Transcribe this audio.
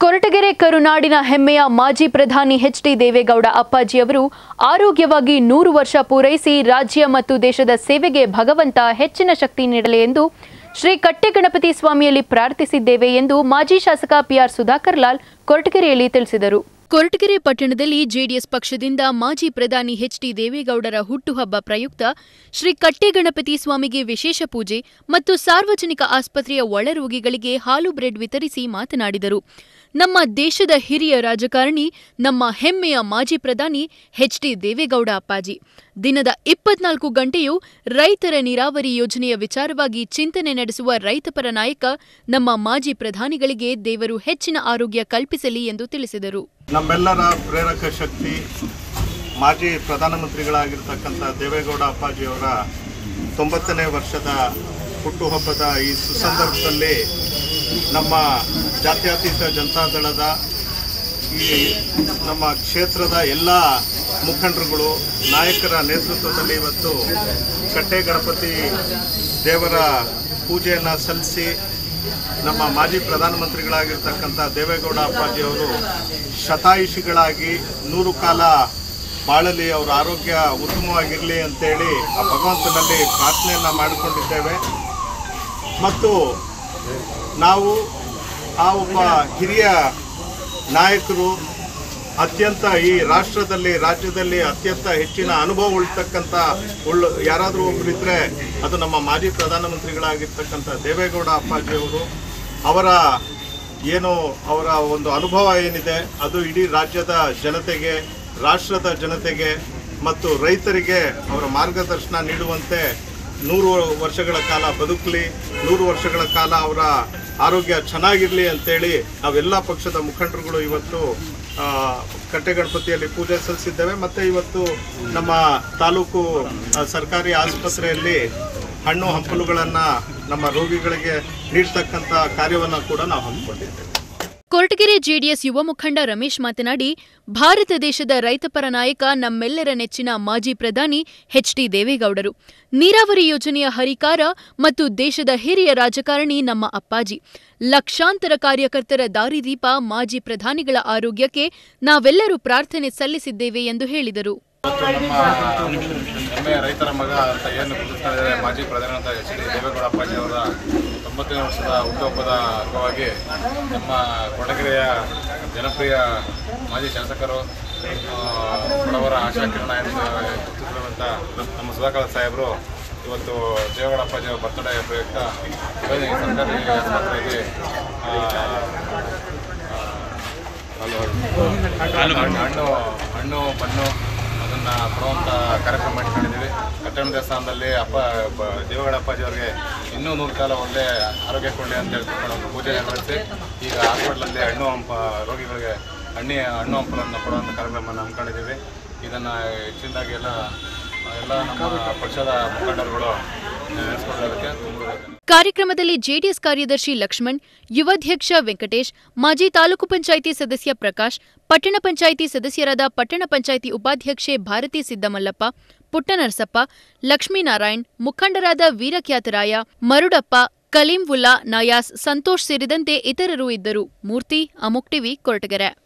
ಕೊರಟಗೆರೆ ಕರುನಾಡಿನ ಹೆಮ್ಮೆಯ ಮಾಜಿ ಪ್ರಧಾನಿ ಎಚ್ ಡಿ ದೇವೇಗೌಡ ಅಪ್ಪಾಜಿಯವರು ಆರೋಗ್ಯವಾಗಿ ನೂರು ವರ್ಷ ಪೂರೈಸಿ ರಾಜ್ಯ ಮತ್ತು ದೇಶದ ಸೇವೆಗೆ ಭಗವಂತ ಹೆಚ್ಚಿನ ಶಕ್ತಿ ನೀಡಲಿ ಎಂದು ಶ್ರೀ ಕಟ್ಟೆಗಣಪತಿ ಸ್ವಾಮಿಯಲ್ಲಿ ಪ್ರಾರ್ಥಿಸಿದ್ದೇವೆ ಎಂದು ಮಾಜಿ ಶಾಸಕ ಪಿಆರ್ ಸುಧಾಕರ್ ಲಾಲ್ ಕೊರಟಗೆರೆಯಲ್ಲಿ ತಿಳಿಸಿದರು ಕೊರಟಗೆರೆ ಪಟ್ಟಣದಲ್ಲಿ ಜೆಡಿಎಸ್ ಪಕ್ಷದಿಂದ ಮಾಜಿ ಪ್ರಧಾನಿ ಎಚ್ ಡಿ ದೇವೇಗೌಡರ ಹುಟ್ಟುಹಬ್ಬ ಪ್ರಯುಕ್ತ ಶ್ರೀ ಕಟ್ಟೆಗಣಪತಿ ಸ್ವಾಮಿಗೆ ವಿಶೇಷ ಪೂಜೆ ಮತ್ತು ಸಾರ್ವಜನಿಕ ಆಸ್ಪತ್ರೆಯ ಒಳರೋಗಿಗಳಿಗೆ ಹಾಲು ಬ್ರೆಡ್ ವಿತರಿಸಿ ಮಾತನಾಡಿದರು ನಮ್ಮ ದೇಶದ ಹಿರಿಯ ರಾಜಕಾರಣಿ ನಮ್ಮ ಹೆಮ್ಮೆಯ ಮಾಜಿ ಪ್ರಧಾನಿ ಎಚ್ ಡಿ ದೇವೇಗೌಡ ಅಪ್ಪಾಜಿ ದಿನದ ಇಪ್ಪತ್ನಾಲ್ಕು ಗಂಟೆಯೂ ರೈತರ ನೀರಾವರಿ ಯೋಜನೆಯ ವಿಚಾರವಾಗಿ ಚಿಂತನೆ ನಡೆಸುವ ರೈತಪರ ನಾಯಕ ನಮ್ಮ ಮಾಜಿ ಪ್ರಧಾನಿಗಳಿಗೆ ದೇವರು ಹೆಚ್ಚಿನ ಆರೋಗ್ಯ ಕಲ್ಪಿಸಲಿ ಎಂದು ತಿಳಿಸಿದರು ನಮ್ಮೆಲ್ಲರ ಪ್ರೇರಕ ಶಕ್ತಿ ಮಾಜಿ ಪ್ರಧಾನಮಂತ್ರಿಗಳಾಗಿರ್ತಕ್ಕಂಥ ದೇವೇಗೌಡ ಅಪ್ಪಾಜಿಯವರ ತೊಂಬತ್ತನೇ ವರ್ಷದ ಹುಟ್ಟುಹಬ್ಬದ ಈ ಸುಸಂದರ್ಭದಲ್ಲಿ ನಮ್ಮ ಜಾತ್ಯತೀತ ಜನತಾದಳದ ಈ ನಮ್ಮ ಕ್ಷೇತ್ರದ ಎಲ್ಲ ಮುಖಂಡರುಗಳು ನಾಯಕರ ನೇತೃತ್ವದಲ್ಲಿ ಇವತ್ತು ಕಟ್ಟೆ ಗಣಪತಿ ದೇವರ ಪೂಜೆಯನ್ನು ಸಲ್ಲಿಸಿ ನಮ್ಮ ಮಾಜಿ ಪ್ರಧಾನಮಂತ್ರಿಗಳಾಗಿರ್ತಕ್ಕಂಥ ದೇವೇಗೌಡ ಅಪ್ಪಾಜಿಯವರು ಶತಾಯುಷಿಗಳಾಗಿ ನೂರು ಕಾಲ ಬಾಳಲಿ ಅವರ ಆರೋಗ್ಯ ಉತ್ತಮವಾಗಿರಲಿ ಅಂತೇಳಿ ಆ ಭಗವಂತನಲ್ಲಿ ಪ್ರಾರ್ಥನೆಯನ್ನು ಮಾಡಿಕೊಂಡಿದ್ದೇವೆ ಮತ್ತು ನಾವು ಆ ಒಬ್ಬ ಹಿರಿಯ ನಾಯಕರು ಅತ್ಯಂತ ಈ ರಾಷ್ಟ್ರದಲ್ಲಿ ರಾಜ್ಯದಲ್ಲಿ ಅತ್ಯಂತ ಹೆಚ್ಚಿನ ಅನುಭವ ಉಳ್ತಕ್ಕಂಥ ಉಳ್ಳ ಯಾರಾದರೂ ಒಬ್ರು ಇದ್ರೆ ಅದು ನಮ್ಮ ಮಾಜಿ ಪ್ರಧಾನಮಂತ್ರಿಗಳಾಗಿರ್ತಕ್ಕಂಥ ದೇವೇಗೌಡ ಅಪ್ಪಾಜಿಯವರು ಅವರ ಏನು ಅವರ ಒಂದು ಅನುಭವ ಏನಿದೆ ಅದು ಇಡೀ ರಾಜ್ಯದ ಜನತೆಗೆ ರಾಷ್ಟ್ರದ ಜನತೆಗೆ ಮತ್ತು ರೈತರಿಗೆ ಅವರ ಮಾರ್ಗದರ್ಶನ ನೀಡುವಂತೆ ನೂರು ವರ್ಷಗಳ ಕಾಲ ಬದುಕಲಿ ನೂರು ವರ್ಷಗಳ ಕಾಲ ಅವರ ಆರೋಗ್ಯ ಚೆನ್ನಾಗಿರಲಿ ಅಂತೇಳಿ ನಾವೆಲ್ಲ ಪಕ್ಷದ ಮುಖಂಡರುಗಳು ಇವತ್ತು ಆ, ಕಟ್ಟೆಗಣಪತಿಯಲ್ಲಿ ಪೂಜೆ ಸಲ್ಲಿಸಿದ್ದೇವೆ ಮತ್ತು ಇವತ್ತು ನಮ್ಮ ತಾಲೂಕು ಆ, ಸರ್ಕಾರಿ ಆಸ್ಪತ್ರೆಯಲ್ಲಿ ಹಣ್ಣು ಹಂಪಲುಗಳನ್ನು ನಮ್ಮ ರೋಗಿಗಳಿಗೆ ನೀಡ್ತಕ್ಕಂಥ ಕಾರ್ಯವನ್ನು ಕೂಡ ನಾವು ಹಮ್ಮಿಕೊಂಡಿದ್ದೇವೆ ಕೊರಟಗೆರೆ ಜೆಡಿಎಸ್ ಯುವ ಮುಖಂಡ ರಮೇಶ್ ಮಾತನಾಡಿ ಭಾರತ ದೇಶದ ರೈತಪರ ನಾಯಕ ನಮ್ಮೆಲ್ಲರ ನೆಚ್ಚಿನ ಮಾಜಿ ಪ್ರಧಾನಿ ಎಚ್ ಡಿ ದೇವೇಗೌಡರು ನೀರಾವರಿ ಯೋಜನೆಯ ಹರಿಕಾರ ಮತ್ತು ದೇಶದ ಹಿರಿಯ ರಾಜಕಾರಣಿ ನಮ್ಮ ಅಪ್ಪಾಜಿ ಲಕ್ಷಾಂತರ ಕಾರ್ಯಕರ್ತರ ದಾರಿದೀಪ ಮಾಜಿ ಪ್ರಧಾನಿಗಳ ಆರೋಗ್ಯಕ್ಕೆ ನಾವೆಲ್ಲರೂ ಪ್ರಾರ್ಥನೆ ಸಲ್ಲಿಸಿದ್ದೇವೆ ಎಂದು ಹೇಳಿದರು ಇವತ್ತು ನಮ್ಮ ಹೆಮ್ಮೆಯ ರೈತರ ಮಗ ಅಂತ ಏನು ಗುರುತಿಸ್ತಾ ಇದ್ದಾರೆ ಮಾಜಿ ಪ್ರಧಾನಮಂತ್ರಿ ಎಚ್ ಡಿ ದೇವೇಗೌಡ ಅಪ್ಪಾಜಿ ಅವರ ತೊಂಬತ್ತನೇ ವರ್ಷದ ಹುಟ್ಟುಹಬ್ಬದ ಅಂಗವಾಗಿ ನಮ್ಮ ಕೊಡಗೆರೆಯ ಜನಪ್ರಿಯ ಮಾಜಿ ಶಾಸಕರು ಆ, ಬಡವರ ಆಶಾ ಕಿರಣ ಎಂದು ಗುರುತಿಸಿರುವಂಥ ನಮ್ಮ ಸುಧಾಕರ್ ಸಾಹೇಬರು ಇವತ್ತು ದೇವೇಗೌಡ ಅಪ್ಪಾಜಿ ಅವರ ಬರ್ತಡೇ ಪ್ರಯುಕ್ತ ಇವತ್ತು ಈ ಸರ್ಕಾರಿ ಆಸ್ಪತ್ರೆಗೆ ಆ, ಹಣ್ಣು ಹಣ್ಣು ಹಣ್ಣು ಬಣ್ಣು ಅದನ್ನು ಕೊಡುವಂಥ ಕಾರ್ಯಕ್ರಮ ಮಾಡಿಕೊಂಡಿದ್ದೀವಿ ಕಟ್ಟಣ ದೇವಸ್ಥಾನದಲ್ಲಿ ಅಪ್ಪ ಬ- ದೇವೇಗೌಡ ಅಪ್ಪಾಜಿ ಅವರಿಗೆ ಇನ್ನೂ ನೂರು ಕಾಲ ಒಳ್ಳೆ ಆರೋಗ್ಯ ಕೊಳ್ಳಿ ಅಂತ ಹೇಳ್ಕೊಂಡು ಒಂದು ಪೂಜೆ ನೆರವೇರಿಸಿ ಈಗ ಹಾಸ್ಪಿಟ್ಲಲ್ಲಿ ಹಣ್ಣು ಹಂಪ ರೋಗಿಗಳಿಗೆ ಹಣ್ಣಿ ಹಣ್ಣು ಹಂಪಲನ್ನು ಕೊಡುವಂಥ ಕಾರ್ಯಕ್ರಮವನ್ನು ಹಮ್ಮಿಕೊಂಡಿದ್ದೀವಿ ಇದನ್ನು ಹೆಚ್ಚಿನದಾಗಿ ಎಲ್ಲ ಎಲ್ಲ ನಮ್ಮ ಪಕ್ಷದ ಮುಖಂಡರುಗಳು ನೆನೆಸ್ಕೊಳ್ಳೋದಕ್ಕೆ ತುಂಬ ಕಾರ್ಯಕ್ರಮದಲ್ಲಿ ಜೆಡಿಎಸ್ ಕಾರ್ಯದರ್ಶಿ ಲಕ್ಷ್ಮಣ್ ಯುವಾಧ್ಯಕ್ಷ ವೆಂಕಟೇಶ್ ಮಾಜಿ ತಾಲೂಕು ಪಂಚಾಯಿತಿ ಸದಸ್ಯ ಪ್ರಕಾಶ್ ಪಟ್ಟಣ ಪಂಚಾಯಿತಿ ಸದಸ್ಯರಾದ ಪಟ್ಟಣ ಪಂಚಾಯಿತಿ ಉಪಾಧ್ಯಕ್ಷೆ ಭಾರತಿ ಸಿದ್ದಮಲ್ಲಪ್ಪ ಪುಟ್ಟನರಸಪ್ಪ ಲಕ್ಷ್ಮೀನಾರಾಯಣ್ ಮುಖಂಡರಾದ ವೀರಖ್ಯಾತರಾಯ ಮರುಡಪ್ಪ ಕಲೀಂವುಲ್ಲಾ ನಯಾಸ್ ಸಂತೋಷ್ ಸೇರಿದಂತೆ ಇತರರು ಇದ್ದರು ಮೂರ್ತಿ ಅಮುಕ್ ಟಿವಿ ಕೊರಟಗೆರೆ